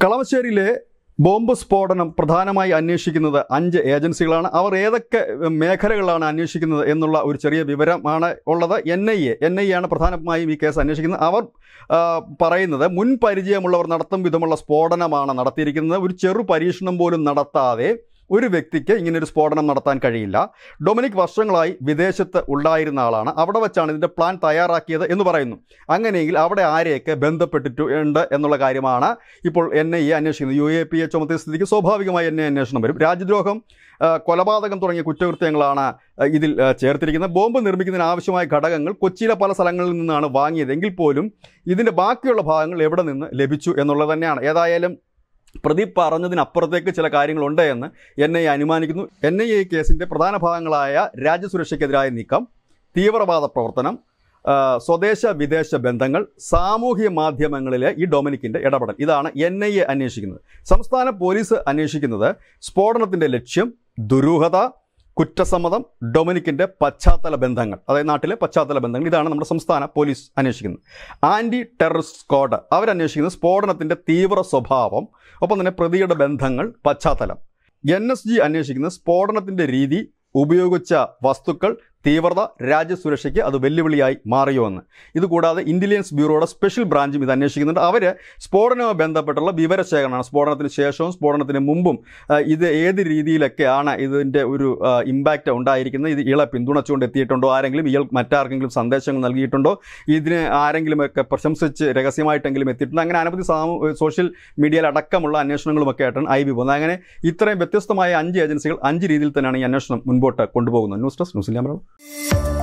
കളമശ്ശേരിയിലെ bomb സ്ഫോടനം പ്രധാനമായി അന്വേഷിക്കുന്നത് അഞ്ച് ഏജൻസികളാണ് അവർ ഏതൊക്കെ മേഖലകളാണ് അന്വേഷിക്കുന്നത് എന്നുള്ള ഒരു ചെറിയ വിവരമാണ് ഉള്ളത് N I A N I A ആണ് പ്രധാനമായും ഈ കേസ് അന്വേഷിക്കുന്നത് അവർ ആ, പറയുന്നത് മുൻ പരിചയമുള്ളവർ നടത്തും വിധമുള്ള സ്ഫോടനമാണ് നടത്തിയിരിക്കുന്നത് ഒരു ചെറു പരീക്ഷണം പോലും നടത്താതെ ഒരു വ്യക്തിക്ക് ഇങ്ങനെ ഒരു സ്ഫോടനം നടത്താൻ കഴിയില്ല ഡൊമിനിക് വർഷങ്ങളായി വിദേശത്ത് ഉണ്ടായിരുന്ന ആളാണ് അവിടെ വെച്ചാണ് ഇതിൻ്റെ പ്ലാൻ തയ്യാറാക്കിയത് എന്ന് പറയുന്നു അങ്ങനെയെങ്കിൽ അവിടെ ആരെയൊക്കെ ബന്ധപ്പെട്ടിട്ടുണ്ട് എന്നുള്ള കാര്യമാണ് ഇപ്പോൾ എൻ ഐ എ അന്വേഷിക്കുന്നത് യു എ പി എ ചുമത്തിയ സ്ഥിതിക്ക് സ്വാഭാവികമായി എൻ ഐ അന്വേഷണം വരും രാജ്യദ്രോഹം ആ, കൊലപാതകം തുടങ്ങിയ കുറ്റകൃത്യങ്ങളാണ് ആ, ഇതിൽ ആ, ചേർത്തിരിക്കുന്നത് ബോംബ് നിർമ്മിക്കുന്നതിന് ആവശ്യമായ ഘടകങ്ങൾ കൊച്ചിയിലെ പല സ്ഥലങ്ങളിൽ നിന്നാണ് വാങ്ങിയത് എങ്കിൽ പോലും ഇതിൻ്റെ ബാക്കിയുള്ള ഭാഗങ്ങൾ എവിടെ നിന്ന് ലഭിച്ചു എന്നുള്ളത് തന്നെയാണ് ഏതായാലും പ്രതി പറഞ്ഞതിനപ്പുറത്തേക്ക് ചില കാര്യങ്ങളുണ്ട് എന്ന് എൻ ഐ എ അനുമാനിക്കുന്നു എൻ ഐ എ കേസിൻ്റെ പ്രധാന ഭാഗങ്ങളായ രാജ്യസുരക്ഷയ്ക്കെതിരായ നീക്കം തീവ്രവാദ പ്രവർത്തനം ആ, സ്വദേശ വിദേശ ബന്ധങ്ങൾ സാമൂഹ്യ മാധ്യമങ്ങളിലെ ഈ ഡൊമിനിക്കിൻ്റെ ഇടപെടൽ ഇതാണ് എൻ ഐ എ അന്വേഷിക്കുന്നത് സംസ്ഥാന പോലീസ് അന്വേഷിക്കുന്നത് സ്ഫോടനത്തിൻ്റെ ലക്ഷ്യം ദുരൂഹത കുറ്റസമ്മതം ഡൊമിനിക്കിൻ്റെ പശ്ചാത്തല ബന്ധങ്ങൾ അതായത് നാട്ടിലെ പശ്ചാത്തല ബന്ധങ്ങൾ ഇതാണ് നമ്മുടെ സംസ്ഥാന പോലീസ് അന്വേഷിക്കുന്നത് ആൻറ്റി ടെററിസ്റ്റ് സ്ക്വാഡ് അവരന്വേഷിക്കുന്നത് സ്ഫോടനത്തിൻ്റെ തീവ്ര സ്വഭാവം ഒപ്പം തന്നെ പ്രതിയുടെ ബന്ധങ്ങൾ പശ്ചാത്തലം എൻ എസ് ജി അന്വേഷിക്കുന്നത് സ്ഫോടനത്തിൻ്റെ രീതി ഉപയോഗിച്ച വസ്തുക്കൾ തീവ്രത രാജ്യസുരക്ഷയ്ക്ക് അത് വെല്ലുവിളിയായി മാറിയോ എന്ന് ഇതുകൂടാതെ ഇന്റലിജൻസ് ബ്യൂറോയുടെ സ്പെഷ്യൽ ബ്രാഞ്ചും ഇത് അന്വേഷിക്കുന്നുണ്ട് അവർ സ്ഫോടനവുമായി ബന്ധപ്പെട്ടുള്ള വിവരശേഖരണമാണ് സ്ഫോടനത്തിന് ശേഷവും സ്ഫോടനത്തിന് മുമ്പും ആ, ഇത് ഏത് രീതിയിലൊക്കെയാണ് ഇതിൻ്റെ ഒരു ഇമ്പാക്റ്റ് ഉണ്ടായിരിക്കുന്നത് ഇത് ഇയാളെ പിന്തുണച്ചുകൊണ്ട് എത്തിയിട്ടുണ്ടോ ആരെങ്കിലും ഇയാൾ മറ്റാർക്കെങ്കിലും സന്ദേശങ്ങൾ നൽകിയിട്ടുണ്ടോ ഇതിന് ആരെങ്കിലുമൊക്കെ പ്രശംസിച്ച് രഹസ്യമായിട്ടെങ്കിലും എത്തിയിട്ടുണ്ട് അങ്ങനെ അനവധി സാമൂ സോഷ്യൽ മീഡിയയിൽ അടക്കമുള്ള അന്വേഷണങ്ങളുമൊക്കെ ആയിട്ടാണ് ഐ ബി പോകുന്നത് അങ്ങനെ ഇത്രയും വ്യത്യസ്തമായ അഞ്ച് ഏജൻസികൾ അഞ്ച് രീതിയിൽ തന്നെയാണ് ഈ അന്വേഷണം മുൻപോട്ട് കൊണ്ടുപോകുന്നത് ന്യൂസ് ഡെസ്ക് ന്യൂസ് ഇല്ലാമറോ